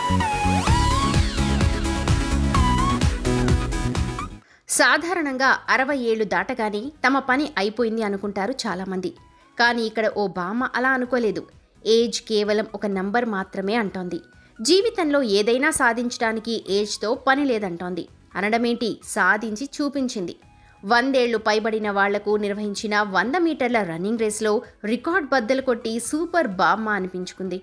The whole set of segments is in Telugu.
సాధారణంగా అరవై ఏళ్లు దాటగానే తమ పని అయిపోయింది అనుకుంటారు చాలామంది కానీ ఇక్కడ ఓ బామ్మ అలా అనుకోలేదు ఏజ్ కేవలం ఒక నంబర్ మాత్రమే అంటోంది జీవితంలో ఏదైనా సాధించడానికి ఏజ్తో పని లేదంటోంది అనడమేంటి సాధించి చూపించింది వందేళ్లు పైబడిన వాళ్లకు నిర్వహించిన వంద మీటర్ల రన్నింగ్ రేస్లో రికార్డ్ బద్దలు కొట్టి సూపర్ బామ్మ అనిపించుకుంది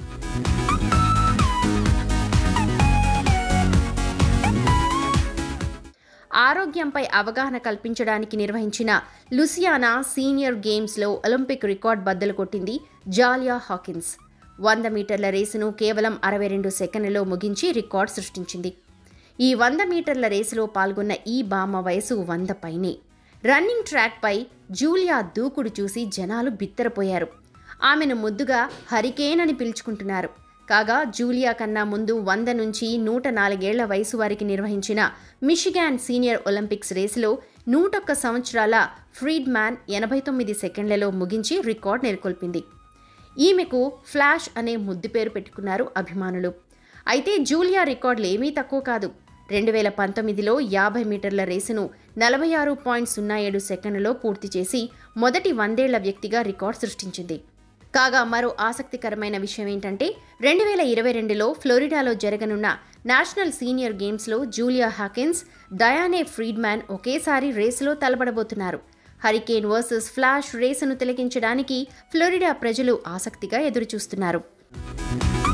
ఆరోగ్యంపై అవగాహన కల్పించడానికి నిర్వహించిన లుసియానా సీనియర్ గేమ్స్లో ఒలింపిక్ రికార్డ్ బద్దలు కొట్టింది జాలియా హాకిన్స్ వంద మీటర్ల రేసును కేవలం అరవై రెండు సెకండ్లలో ముగించి రికార్డ్ సృష్టించింది ఈ వంద మీటర్ల రేసులో పాల్గొన్న ఈ బామ్మ వయసు వంద పైనే రన్నింగ్ ట్రాక్పై జూలియా దూకుడు చూసి జనాలు బిత్తరపోయారు ఆమెను ముద్దుగా హరికేన్ అని పిలుచుకుంటున్నారు కాగా జూలియా కన్నా ముందు వంద నుంచి నూట నాలుగేళ్ల వయసు వారికి నిర్వహించిన మిషిగాన్ సీనియర్ ఒలింపిక్స్ రేసులో నూటొక్క సంవత్సరాల ఫ్రీడ్ మ్యాన్ ఎనభై తొమ్మిది సెకండ్లలో ముగించి రికార్డ్ నెలకొల్పింది ఈమెకు ఫ్లాష్ అనే ముద్దు పేరు పెట్టుకున్నారు అభిమానులు అయితే జూలియా రికార్డులు ఏమీ తక్కువ కాదు రెండు వేల పంతొమ్మిదిలో యాభై మీటర్ల రేసును నలభై ఆరు పాయింట్ సున్నా ఏడు సెకండ్లలో పూర్తి చేసి మొదటి వందేళ్ల వ్యక్తిగా రికార్డ్ సృష్టించింది కాగా మరో ఆసక్తికరమైన విషయం ఏంటంటే రెండు వేల ఇరవై రెండులో ఫ్లోరిడాలో జరగనున్న నేషనల్ సీనియర్ గేమ్స్లో జూలియా హాకిన్స్ డయానే ఫ్రీడ్మ్యాన్ ఒకేసారి రేసులో తలపడబోతున్నారు హరికేన్ వర్సెస్ ఫ్లాష్ రేసును తిలకించడానికి ఫ్లోరిడా ప్రజలు ఆసక్తిగా ఎదురుచూస్తున్నారు